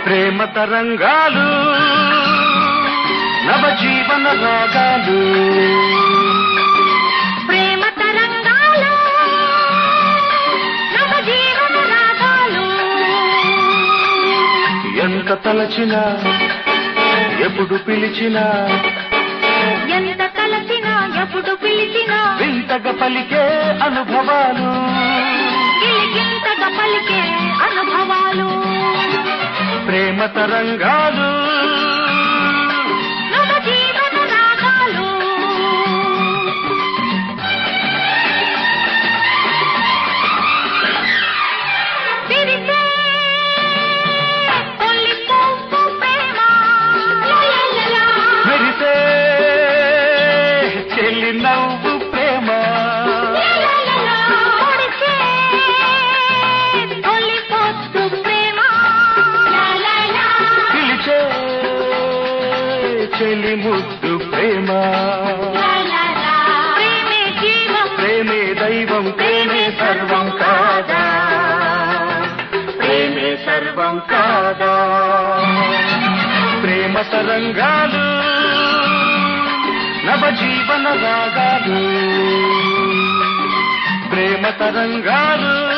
ప్రేమ తరంగాలు నవజీవన రాగాలు ప్రేమ తరంగాలు నవ జీవన రాగాలు ఎంత తలచినా ఎప్పుడు పిలిచినా ఎంత తలచినా ఎప్పుడు పిలిచినా వింతగా పలికే అనుభవాలు గిలిగింతగా పలికే అనుభవాలు ప్రేమ తరంగాలు నవ జీవన రాగాలు విరిసే తొలి పువ్వు ప్రేమ లలలలా. మెరిసే చెల్లి నవ్వు ప్రేమ లలలలా. పొడిచే తొలి పొద్దు ప్రేమ లలలా. పిలిచే చెలి ముద్దు ప్రేమ లలలా. ప్రేమే జీవం ప్రేమే దైవం ప్రేమే సర్వం కాదా ప్రేమే సర్వం కాదా ప్రేమ తరంగాలు నవజీవన రాగాలు ప్రేమ తరంగాలు